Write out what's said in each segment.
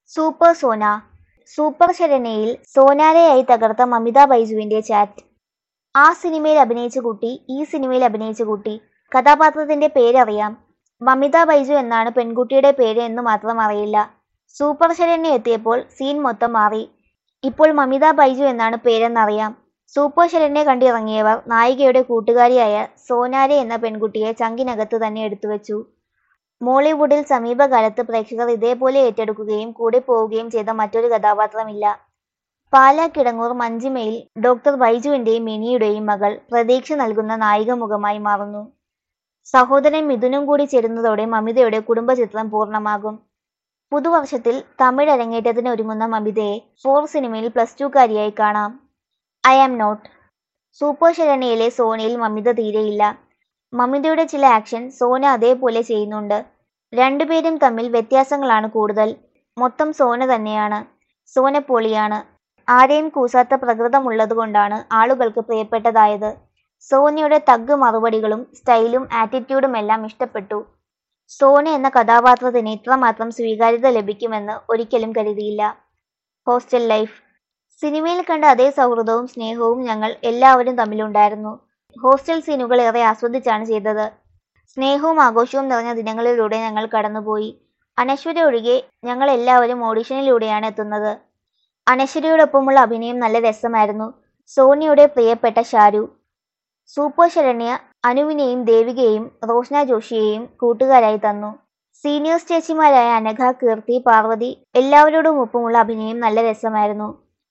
super Sona super ശരണ്യയിൽ സോനാരയായി തകർത്ത മമിത ബൈജുവിന്റെ ചാറ്റ് ആ സിനിമയിൽ അഭിനയിച്ച കുട്ടി ഈ സിനിമയിൽ അഭിനയിച്ച കുട്ടി കഥാപാത്രത്തിന്റെ പേരറിയാം മമിത ബൈജു എന്നാണ് പെൺകുട്ടിയുടെ പേര് എന്ന് മാത്രം അറിയില്ല സൂപ്പർ ശരണ്യ എത്തിയപ്പോൾ സീൻ മൊത്തം മാറി ഇപ്പോൾ മമിത ബൈജു എന്നാണ് പേരെന്നറിയാം സൂപ്പർ ശരണ്യ കണ്ടിറങ്ങിയവർ നായികയുടെ കൂട്ടുകാരിയായ സോനാരെ എന്ന പെൺകുട്ടിയെ ചങ്കിനകത്ത് തന്നെ എടുത്തുവെച്ചു മോളിവുഡിൽ സമീപകാലത്ത് പ്രേക്ഷകർ ഇതേപോലെ ഏറ്റെടുക്കുകയും കൂടെ പോവുകയും ചെയ്ത മറ്റൊരു കഥാപാത്രമില്ല പാലാ കിടങ്ങൂർ മഞ്ജിമയിൽ ഡോക്ടർ ബൈജുവിന്റെയും മിനിയുടെയും മകൾ പ്രതീക്ഷ നൽകുന്ന നായിക മുഖമായി മാറുന്നു സഹോദരൻ മിഥുനും കൂടി ചേരുന്നതോടെ മമിതയുടെ കുടുംബചിത്രം പൂർണ്ണമാകും പുതുവർഷത്തിൽ തമിഴ് അരങ്ങേറ്റത്തിന് ഒരുങ്ങുന്ന മമിതയെ ഫോർ സിനിമയിൽ പ്ലസ് ടുക്കാരിയായി കാണാം ഐ ആം നോട്ട് സൂപ്പർ ശരണ്യയിലെ സോനയിൽ മമിത തീരെയില്ല മമിതയുടെ ചില ആക്ഷൻ സോന അതേപോലെ ചെയ്യുന്നുണ്ട് രണ്ടുപേരും തമ്മിൽ വ്യത്യാസങ്ങളാണ് കൂടുതൽ മൊത്തം സോന തന്നെയാണ് സോന പൊളിയാണ് ആരെയും കൂസാത്ത പ്രകൃതമുള്ളതുകൊണ്ടാണ് ആളുകൾക്ക് പ്രിയപ്പെട്ടതായത് സോനയുടെ തഗ് മറുപടികളും സ്റ്റൈലും ആറ്റിറ്റ്യൂഡും എല്ലാം ഇഷ്ടപ്പെട്ടു സോന എന്ന കഥാപാത്രത്തിന് ഇത്രമാത്രം സ്വീകാര്യത ലഭിക്കുമെന്ന് ഒരിക്കലും കരുതിയില്ല ഹോസ്റ്റൽ ലൈഫ് സിനിമയിൽ കണ്ട അതേ സൗഹൃദവും സ്നേഹവും ഞങ്ങൾ എല്ലാവരും തമ്മിലുണ്ടായിരുന്നു ഹോസ്റ്റൽ സീനുകൾ ഏറെ ആസ്വദിച്ചാണ് ചെയ്തത് സ്നേഹവും ആഘോഷവും നിറഞ്ഞ ദിനങ്ങളിലൂടെ ഞങ്ങൾ കടന്നുപോയി അനശ്വര ഒഴികെ ഞങ്ങൾ എല്ലാവരും ഓഡിഷനിലൂടെയാണ് എത്തുന്നത് അനശ്വരയോടൊപ്പമുള്ള അഭിനയം നല്ല രസമായിരുന്നു സോണിയുടെ പ്രിയപ്പെട്ട ഷാരു സൂപ്പർ ശരണ്യ അനുവിനെയും ദേവികയെയും റോഷ്ന ജോഷിയെയും കൂട്ടുകാരായി തന്നു സീനിയേഴ്സ് ചേച്ചിമാരായ അനഘ കീർത്തി പാർവതി എല്ലാവരോടും ഒപ്പമുള്ള അഭിനയം നല്ല രസമായിരുന്നു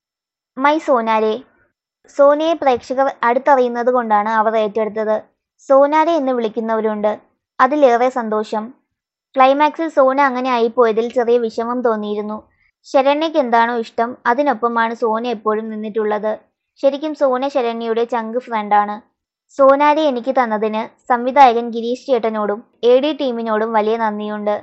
മൈ സോനാരെ സോനയെ പ്രേക്ഷകർ അടുത്തറിയുന്നത് കൊണ്ടാണ് അവർ ഏറ്റെടുത്തത് സോനാരെ എന്ന് വിളിക്കുന്നവരുണ്ട് അതിലേറെ സന്തോഷം ക്ലൈമാക്സിൽ സോന അങ്ങനെ ആയിപ്പോയതിൽ ചെറിയ വിഷമം തോന്നിയിരുന്നു ശരണ്യയ്ക്ക് എന്താണോ ഇഷ്ടം അതിനൊപ്പമാണ് സോന എപ്പോഴും നിന്നിട്ടുള്ളത് ശരിക്കും സോന ശരണ്യയുടെ ചങ്ക് ഫ്രണ്ടാണ് സോനാരെ എനിക്ക് തന്നതിന് സംവിധായകൻ ഗിരീഷ് ചേട്ടനോടും എ ഡി ടീമിനോടും വലിയ നന്ദിയുണ്ട്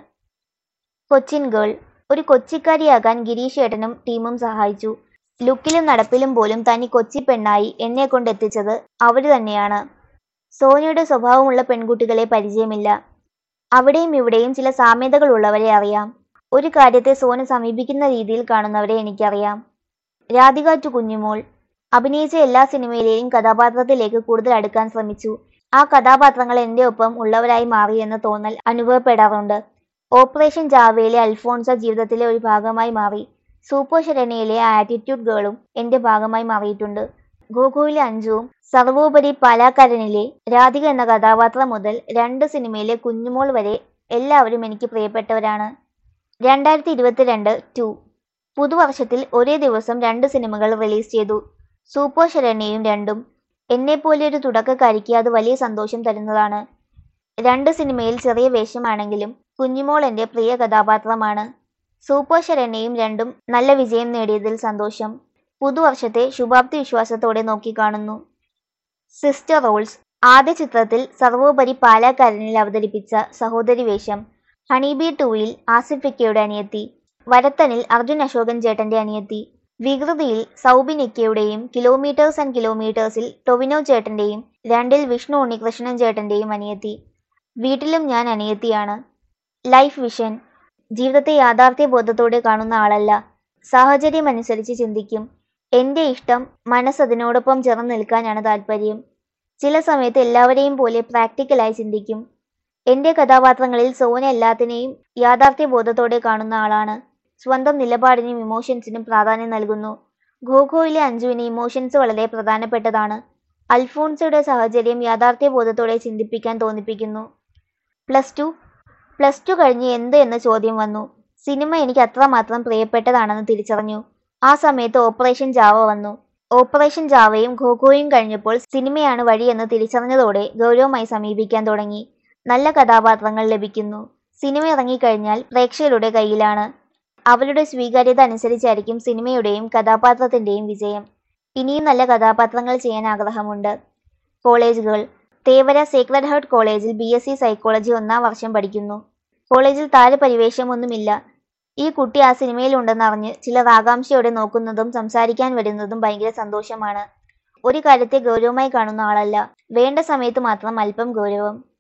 കൊച്ചിൻ ഗേൾ ഒരു കൊച്ചിക്കാരിയാകാൻ ഗിരീഷ് ചേട്ടനും ടീമും സഹായിച്ചു ലുക്കിലും നടപ്പിലും പോലും തനി കൊച്ചി പെണ്ണായി എന്നെ കൊണ്ടെത്തിച്ചത് അവര് തന്നെയാണ് സോനയുടെ സ്വഭാവമുള്ള പെൺകുട്ടികളെ പരിചയമില്ല അവിടെയും ഇവിടെയും ചില സാമ്യതകൾ ഉള്ളവരെ അറിയാം ഒരു കാര്യത്തെ സോന സമീപിക്കുന്ന രീതിയിൽ കാണുന്നവരെ എനിക്കറിയാം രാധിക ടു കുഞ്ഞുമോൾ അഭിനയിച്ച എല്ലാ സിനിമയിലെയും കഥാപാത്രത്തിലേക്ക് കൂടുതൽ അടുക്കാൻ ശ്രമിച്ചു ആ കഥാപാത്രങ്ങൾ എൻ്റെ ഒപ്പം ഉള്ളവരായി മാറി എന്ന തോന്നൽ അനുഭവപ്പെടാറുണ്ട് ഓപ്പറേഷൻ ജാവയിലെ അൽഫോൺസ ജീവിതത്തിലെ ഒരു ഭാഗമായി മാറി സൂപ്പർ ശരണ്യയിലെ ആ ആറ്റിറ്റ്യൂഡ് ഗേളും എൻ്റെ ഭാഗമായി മാറിയിട്ടുണ്ട് ഗോകുവിലെ അഞ്ജുവും സർവോപരി പാലാക്കാരനിലെ രാധിക എന്ന കഥാപാത്രം മുതൽ രണ്ട് സിനിമയിലെ കുഞ്ഞുമോൾ വരെ എല്ലാവരും എനിക്ക് പ്രിയപ്പെട്ടവരാണ് രണ്ടായിരത്തി ഇരുപത്തിരണ്ട് ടു പുതുവർഷത്തിൽ ഒരേ ദിവസം രണ്ട് സിനിമകൾ റിലീസ് ചെയ്തു സൂപ്പർ ശരണ്യയും രണ്ടും എന്നെപ്പോലെ ഒരു തുടക്കക്കാരിക്ക് അത് വലിയ സന്തോഷം തരുന്നതാണ് രണ്ട് സിനിമയിൽ ചെറിയ വേഷമാണെങ്കിലും കുഞ്ഞുമോൾ എൻ്റെ പ്രിയ കഥാപാത്രമാണ് സൂപ്പർ ശരണ്യയും രണ്ടും നല്ല വിജയം നേടിയതിൽ സന്തോഷം പുതുവർഷത്തെ ശുഭാപ്തി വിശ്വാസത്തോടെ നോക്കിക്കാണുന്നു സിസ്റ്റർ റോൾസ് ആദ്യ ചിത്രത്തിൽ സർവോപരി പാലാക്കാരനിൽ അവതരിപ്പിച്ച സഹോദരി വേഷം ഹണീബി ടൂയിൽ ആസിഫിക്കയുടെ അനിയത്തി വരത്തനിൽ അർജുൻ അശോകൻ ചേട്ടന്റെ അനിയത്തി വികൃതിയിൽ സൗബിനിക്കയുടെയും കിലോമീറ്റേഴ്സ് ആൻഡ് കിലോമീറ്റേഴ്സിൽ ടൊവിനോ ചേട്ടന്റെയും രണ്ടിൽ വിഷ്ണു ഉണ്ണികൃഷ്ണൻ ചേട്ടന്റെയും അനിയത്തി വീട്ടിലും ഞാൻ അനിയത്തിയാണ് ലൈഫ് വിഷൻ ജീവിതത്തെ യാഥാർത്ഥ്യ ബോധത്തോടെ കാണുന്ന ആളല്ല സാഹചര്യം അനുസരിച്ച് ചിന്തിക്കും എൻ്റെ ഇഷ്ടം മനസ്സ് അതിനോടൊപ്പം ചേർന്ന് നിൽക്കാനാണ് താല്പര്യം ചില സമയത്ത് എല്ലാവരെയും പോലെ പ്രാക്ടിക്കലായി ചിന്തിക്കും എൻ്റെ കഥാപാത്രങ്ങളിൽ സോന എല്ലാത്തിനെയും യാഥാർത്ഥ്യ ബോധത്തോടെ കാണുന്ന ആളാണ് സ്വന്തം നിലപാടിനും ഇമോഷൻസിനും പ്രാധാന്യം നൽകുന്നു ഗോഗോയിലെ അഞ്ജുവിന് ഇമോഷൻസ് വളരെ പ്രധാനപ്പെട്ടതാണ് അൽഫോൺസയുടെ സാഹചര്യം യാഥാർത്ഥ്യ ബോധത്തോടെ ചിന്തിപ്പിക്കാൻ തോന്നിപ്പിക്കുന്നു പ്ലസ് ടു പ്ലസ് ടു കഴിഞ്ഞ് എന്ത് എന്ന ചോദ്യം വന്നു സിനിമ എനിക്ക് അത്രമാത്രം പ്രിയപ്പെട്ടതാണെന്ന് തിരിച്ചറിഞ്ഞു ആ സമയത്ത് ഓപ്പറേഷൻ ജാവ വന്നു ഓപ്പറേഷൻ ജാവയും ഖോഖോയും കഴിഞ്ഞപ്പോൾ സിനിമയാണ് വഴിയെന്ന് തിരിച്ചറിഞ്ഞതോടെ ഗൗരവമായി സമീപിക്കാൻ തുടങ്ങി നല്ല കഥാപാത്രങ്ങൾ ലഭിക്കുന്നു സിനിമ ഇറങ്ങിക്കഴിഞ്ഞാൽ പ്രേക്ഷകരുടെ കയ്യിലാണ് അവരുടെ സ്വീകാര്യത അനുസരിച്ചായിരിക്കും സിനിമയുടെയും കഥാപാത്രത്തിന്റെയും വിജയം ഇനിയും നല്ല കഥാപാത്രങ്ങൾ ചെയ്യാൻ ആഗ്രഹമുണ്ട് college girl Thevara sacred heart കോളേജിൽ ബി എസ് സി സൈക്കോളജി ഒന്നാം വർഷം പഠിക്കുന്നു കോളേജിൽ താരപരിവേഷമൊന്നുമില്ല ഈ കുട്ടി ആ സിനിമയിലുണ്ടെന്നറിഞ്ഞ് ചിലർ ആകാംക്ഷയോടെ നോക്കുന്നതും സംസാരിക്കാൻ വരുന്നതും ഭയങ്കര സന്തോഷമാണ് ഒരു കാര്യത്തെ ഗൗരവമായി കാണുന്ന ആളല്ല വേണ്ട സമയത്ത് മാത്രം അല്പം ഗൗരവം